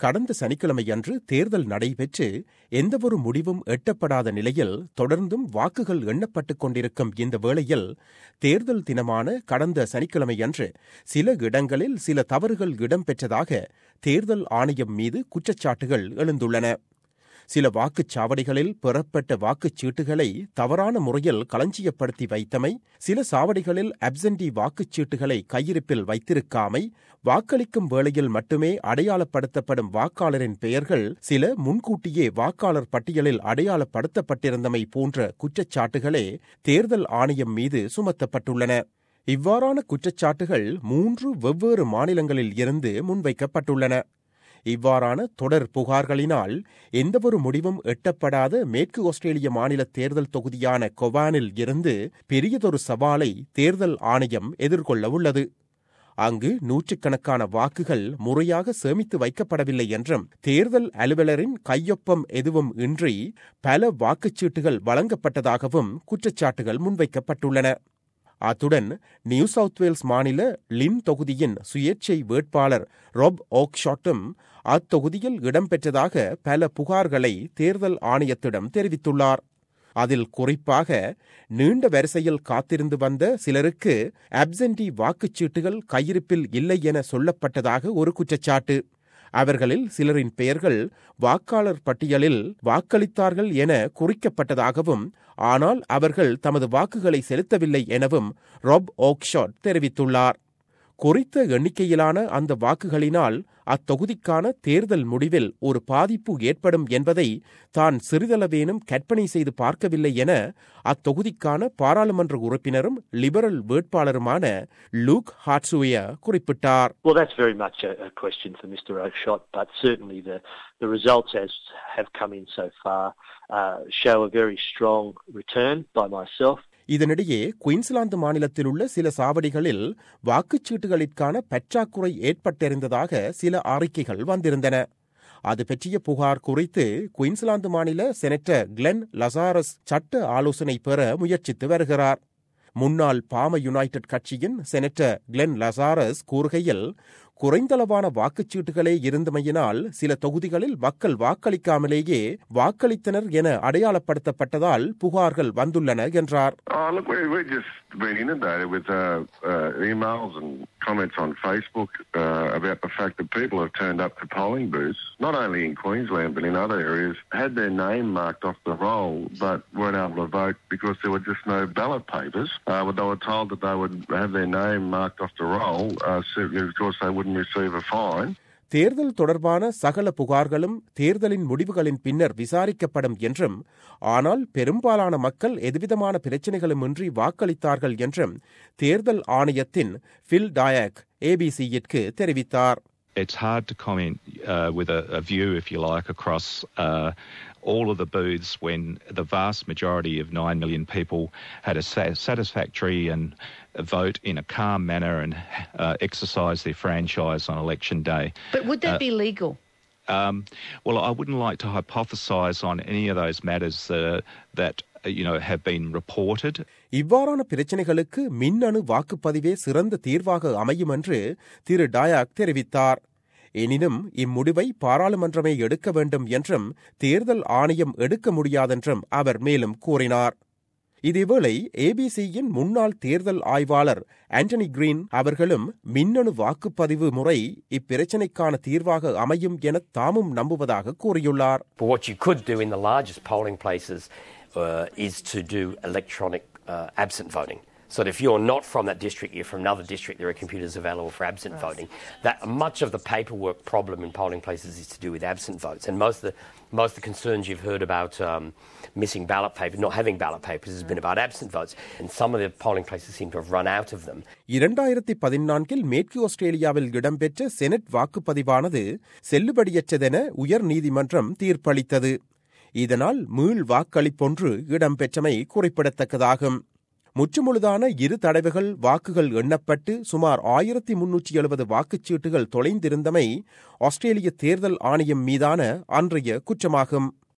கடந்த சனிக்கிழமையன்று தேர்தல் நடைபெற்று எந்தவொரு முடிவும் எட்டப்படாத நிலையில் தொடர்ந்தும் வாக்குகள் எண்ணப்பட்டுக் கொண்டிருக்கும் இந்த வேளையில் தேர்தல் தினமான கடந்த சனிக்கிழமையன்று சில இடங்களில் சில தவறுகள் இடம்பெற்றதாக தேர்தல் ஆணையம் மீது குற்றச்சாட்டுகள் எழுந்துள்ளன சில வாக்குச்சாவடிகளில் பெறப்பட்ட வாக்குச்சீட்டுகளை தவறான முறையில் களஞ்சியப்படுத்தி வைத்தமை சில சாவடிகளில் அப்சென்டி வாக்குச்சீட்டுகளை கையிருப்பில் வைத்திருக்காமை வாக்களிக்கும் வேளையில் மட்டுமே அடையாளப்படுத்தப்படும் வாக்காளரின் பெயர்கள் சில முன்கூட்டியே வாக்காளர் பட்டியலில் அடையாளப்படுத்தப்பட்டிருந்தமை போன்ற குற்றச்சாட்டுகளே தேர்தல் ஆணையம் மீது சுமத்தப்பட்டுள்ளன இவ்வாறான குற்றச்சாட்டுகள் மூன்று வெவ்வேறு மாநிலங்களில் இருந்து முன்வைக்கப்பட்டுள்ளன இவ்வாறான தொடர் புகார்களினால் எந்தவொரு முடிவும் எட்டப்படாத மேற்கு ஆஸ்திரேலிய மாநில தேர்தல் தொகுதியான கொவானில் இருந்து பெரியதொரு சவாலை தேர்தல் ஆணையம் எதிர்கொள்ள உள்ளது அங்கு நூற்றுக்கணக்கான வாக்குகள் முறையாக சேமித்து வைக்கப்படவில்லை என்றும் தேர்தல் அலுவலரின் கையொப்பம் எதுவும் இன்றி பல வாக்குச்சீட்டுகள் வழங்கப்பட்டதாகவும் குற்றச்சாட்டுகள் முன்வைக்கப்பட்டுள்ளன அத்துடன் நியூ சவுத் வேல்ஸ் மாநில லின் தொகுதியின் சுயேட்சை வேட்பாளர் ரொப் ஓக்ஷாட்டும் அத்தொகுதியில் இடம்பெற்றதாக பல புகார்களை தேர்தல் ஆணையத்திடம் தெரிவித்துள்ளார் அதில் குறிப்பாக நீண்ட வரிசையில் காத்திருந்து வந்த சிலருக்கு அப்சென்டி வாக்குச்சீட்டுகள் கையிருப்பில் இல்லை என சொல்லப்பட்டதாக ஒரு குற்றச்சாட்டு அவர்களில் சிலரின் பெயர்கள் வாக்காளர் பட்டியலில் வாக்களித்தார்கள் என குறிக்கப்பட்டதாகவும் ஆனால் அவர்கள் தமது வாக்குகளை செலுத்தவில்லை எனவும் ரொப் ஓக்ஷாட் தெரிவித்துள்ளார் குறித்த எண்ணிக்கையிலான அந்த வாக்குகளினால் அத்தொகுதிக்கான தேர்தல் முடிவில் ஒரு பாதிப்பு ஏற்படும் என்பதை தான் சிறிதளவேனும் கற்பனை செய்து பார்க்கவில்லை என அத்தொகுதிக்கான பாராளுமன்ற உறுப்பினரும் லிபரல் வேட்பாளருமான லூக் ஹாட்சுயா குறிப்பிட்டார் Well, that's very much a, a question for Mr. Oakeshott, but certainly the, the results as have come in so far uh, show a very strong return by myself. இதனிடையே Queensland மாநிலத்தில் உள்ள சில சாவடிகளில் வாக்குச்சீட்டுகளுக்கான பற்றாக்குறை ஏற்பட்டிருந்ததாக சில அறிக்கைகள் வந்திருந்தன அது பற்றிய புகார் குறித்து குயின்ஸ்லாந்து மாநில செனட்டர் கிளென் லசாரஸ் சட்ட ஆலோசனை பெற முயற்சித்து வருகிறார் முன்னாள் பாம யுனைடெட் கட்சியின் செனட்டர் கிளென் லசாரஸ் கூறுகையில் குறைந்தளவான வாக்குச்சீட்டுகளே இருந்தமையினால் சில தொகுதிகளில் மக்கள் வாக்களிக்காமலேயே வாக்களித்தனர் என அடையாளப்படுத்தப்பட்டதால் புகார்கள் வந்துள்ளன என்றார் Oh, look, we, we've just been inundated with uh, uh, emails and comments on Facebook uh, about the fact that people have turned up to polling booths, not only in Queensland but in other areas, had their name marked off the roll but weren't able to vote because there were just no ballot papers. Uh, but they were told that they would have their name marked off the roll, uh, so of course they wouldn't receive a fine. தேர்தல் தொடர்பான சகல புகார்களும் தேர்தலின் முடிவுகளின் பின்னர் விசாரிக்கப்படும் என்றும் ஆனால் பெரும்பாலான மக்கள் எதுவிதமான பிரச்சனைகளுமின்றி வாக்களித்தார்கள் என்றும் தேர்தல் ஆணையத்தின் ஃபில் டயாக் ஏபிசியிற்கு தெரிவித்தார் It's hard to comment uh, with a, a view, if you like, across uh, all of the booths when the vast majority of 9 million people had a sa- satisfactory and a vote in a calm manner and uh, exercise their franchise on election day. But would that be legal? Um, well, I wouldn't like to hypothesise on any of those matters uh, that uh, you know have been reported. இவ்வாறான பிரச்சனைகளுக்கு மின்னணு வாக்குப்பதிவே சிறந்த தீர்வாக அமையும் என்று திரு டயாக் தெரிவித்தார் எனினும் இம்முடிவை பாராளுமன்றமே எடுக்க வேண்டும் என்றும் தேர்தல் ஆணையம் எடுக்க முடியாதென்றும் அவர் மேலும் கூறினார் இதேவேளை ஏபிசியின் முன்னாள் தேர்தல் ஆய்வாளர் ஆண்டனி கிரீன் அவர்களும் மின்னணு வாக்குப்பதிவு முறை இப்பிரச்சினைக்கான தீர்வாக அமையும் என தாமும் நம்புவதாக கூறியுள்ளார் But what you could do in the largest polling places uh, is to do electronic uh, absent voting. So that if you're not from that district, you're from another district, there are computers available for absent voting. That much of the paperwork problem in polling places is to do with absent votes, and most of the most of the concerns you've heard about um, missing ballot papers, not having ballot papers, has been about absent votes, and some of the polling places seem to have run out of them. இரண்டாயிரத்தி பதினான்கில் மேற்கு ஆஸ்திரேலியாவில் இடம்பெற்ற senate வாக்குப்பதிவானது செல்லுபடியற்றதென உயர் நீதிமன்றம் தீர்ப்பளித்தது இதனால் மீள் வாக்களிப்பொன்று இடம்பெற்றமை குறிப்பிடத்தக்கதாகும் முற்றுமுழுதான இரு தடவைகள் வாக்குகள் எண்ணப்பட்டு சுமார் ஆயிரத்தி முன்னூற்றி எழுபது வாக்குச்சீட்டுகள் தொலைந்திருந்தமை ஆஸ்திரேலிய தேர்தல் ஆணையம் மீதான அன்றைய குற்றமாகும்